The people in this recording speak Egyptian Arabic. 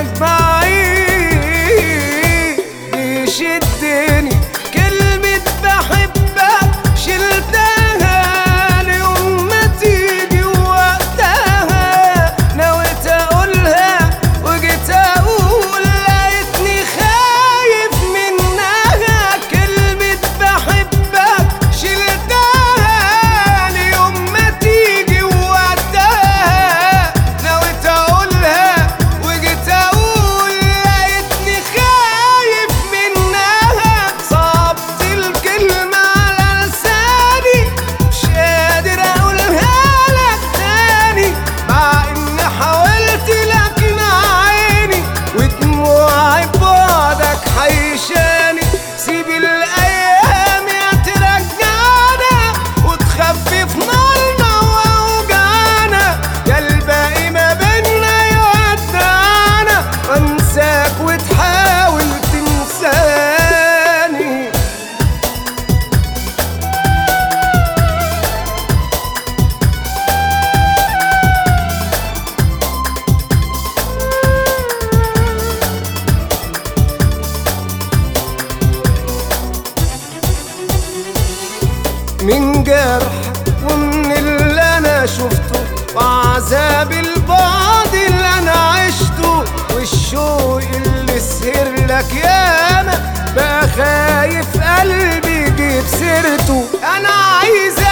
منك بعيد بيشدني كلمة بحبك شلتها ليوم ما تيجي وقتها نويت اقولها وجيت اقول لقيتني خايف منها كلمة بحبك شلتها ليوم ما تيجي وقتها نويت اقولها وجيت اقول لقيتني خايف منها صعبت الكلمة على لساني مش قادر اقولها لك تاني مع اني حاولت لكن عيني ودموعي بعدك حيشاني سيب الايام يا ترجعنا وتخفف نارنا واوجعنا يا الباقي ما بينا يودعنا وانساك وتحاول تنساني من جرح ومن اللي انا شفته وعذاب البعد اللي انا عشته والشوق اللي سهر لك ياما بقى خايف قلبي يجيب سيرته انا عايز